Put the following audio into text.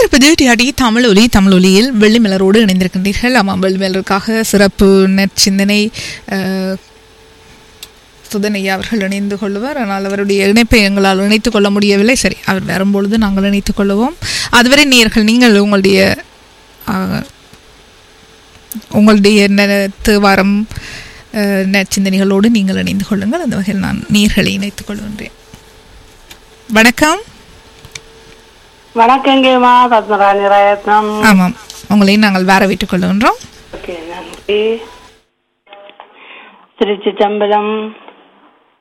இணைந்திருப்பது டிஆடி தமிழ் ஒலி தமிழ் ஒலியில் வெள்ளிமலரோடு இணைந்திருக்கின்றீர்கள் ஆமாம் வெள்ளிமலருக்காக சிறப்பு நற்சிந்தனை அஹ், சுதனையா அவர்கள் இணைந்து கொள்வார் ஆனால் அவருடைய இணைப்பை எங்களால் இணைத்துக் கொள்ள முடியவில்லை சரி அவர் வரும்பொழுது நாங்கள் இணைத்துக் கொள்வோம் அதுவரை நேர்கள் நீங்கள் உங்களுடைய அஹ், உங்களுடைய ந- தேவாரம் அஹ், நற்சிந்தனைகளோடு நீங்கள் இணைந்து கொள்ளுங்கள் அந்த வகையில் நான் நீர்களை இணைத்துக் கொள்கின்றேன் வணக்கம் வணக்கங்கம்மா பத்மராணி ராயத்னம் ஆமாம் உங்களை நாங்கள் வேற விட்டுக் கொள்கின்றோம் ஓகே நன்றி திருச்சி சம்பலம்